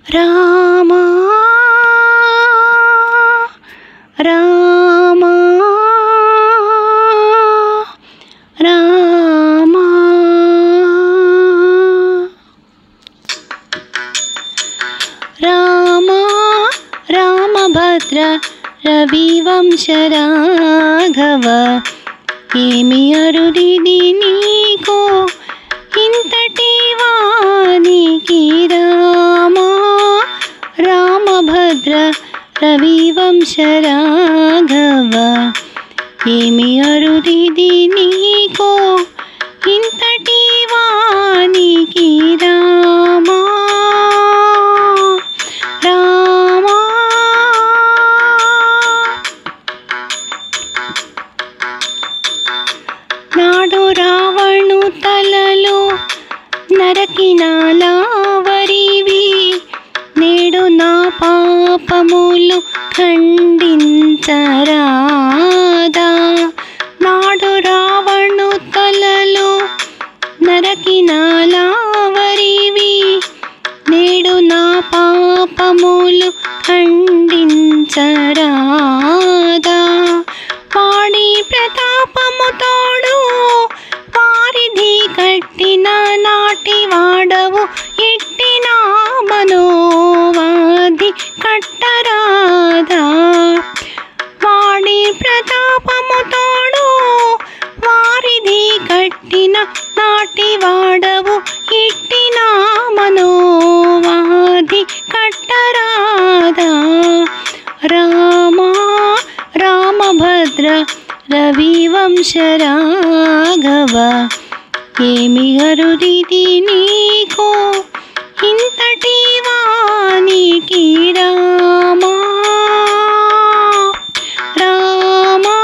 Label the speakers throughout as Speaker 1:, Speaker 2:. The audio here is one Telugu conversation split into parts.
Speaker 1: రామా రామా రామా రామా రామభద్ర రవివంశ రాఘవ ఏమి అరుడిది నీకో ఇంతటి వానికి రామా రామభద్ర రవివంశ రాఘవ ఏమి అరుడిది నీకో ఇంతటి వానికి రామా రామా నాడు రావణు తలలో నరకినాలావరివి నేడు నా పాపములు ఖండించరాదా నాడు రావణు తలలో నరకినాలావరివి నేడు నా పాపములు ఖండించరాదా వాడి ప్రతాపము తోడు వారిధి కట్టిన నాటి వాడవు ఇట్టిన మనోవాది కట్టరాదా వాడి ప్రతాపము తోడు వారిధి కట్టిన నాటి వాడవు ఇట్టిన మనోవాది కట్టరాదా రామా రామభద్ర రవివంశ రాఘవ ఏమి అరుదిది నీకో ఇంతటి వానికి రామా రామా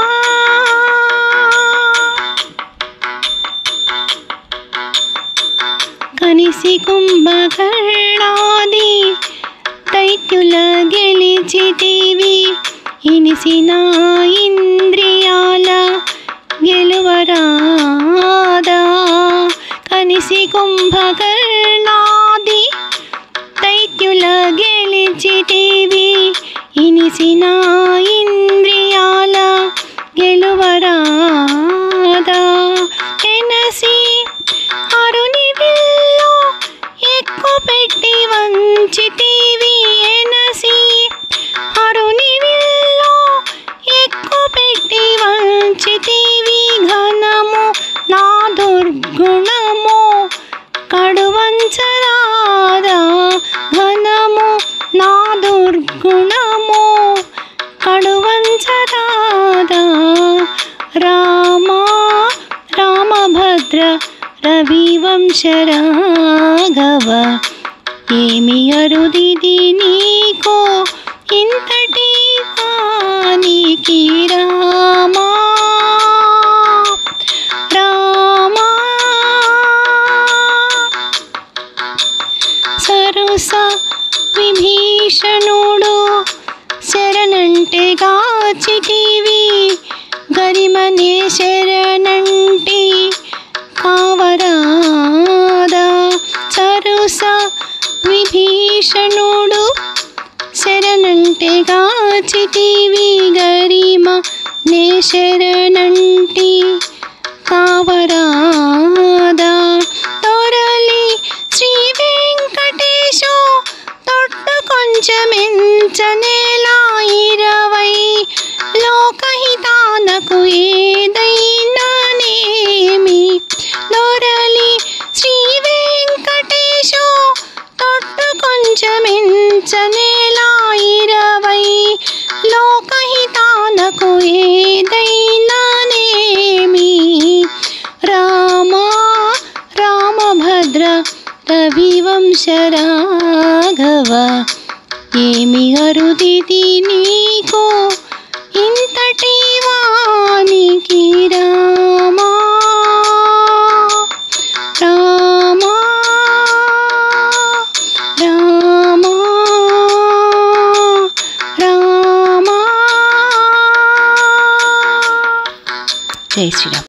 Speaker 1: కనిసి కుంభకర్ణాది దైత్యుల గెలిచితివి ఇనిసిన ఇంద్రియాల గెలువరాదా కనిసి కుంభకర్ణాది దైత్యుల గెలిచితివి ఇనిసిన ఇంద్రియాల గెలువరాదా ఎనసి అరుని విల్లో ఎక్కువ పెట్టి వంచితివి ఎనసి అరుని విల్లో ఎక్కువ పెట్టి వంచితివి ఘనము నా దుర్గుణము కడువంచరాదా ఘనము నా దుర్గుణము కడువంచరాదా రామా రామభద్ర రవివంశ రాఘవ ఏమి అరుదిది నీకో ఇంతటి వానికి రామా రామా సరుస విభీషణుడు శరణంటే గాచిటివి గరిమనే శరణంటి కావరాదా సరుస విభీషణుడు శరణంటే గాచిటివి గరిమ నే శరణంటి కావరాదా తొరలి శ్రీ వెంకటేశో తొట్టు కొంచెమెంచనేలా ఇరవై లోకహితానకు ఏదైనానేమి దొరలి శ్రీ వెంకటేశో తొట్టు కొంచెమెంచనేలా ఇరవై లోకహితానకు ఏదైనానేమి రామా రామభద్ర రవివంశ రాఘవ ఏమి అరుదిది నీకో ఇంతటి వానికి రామా రామా రామా రామా జై శ్రీరామ్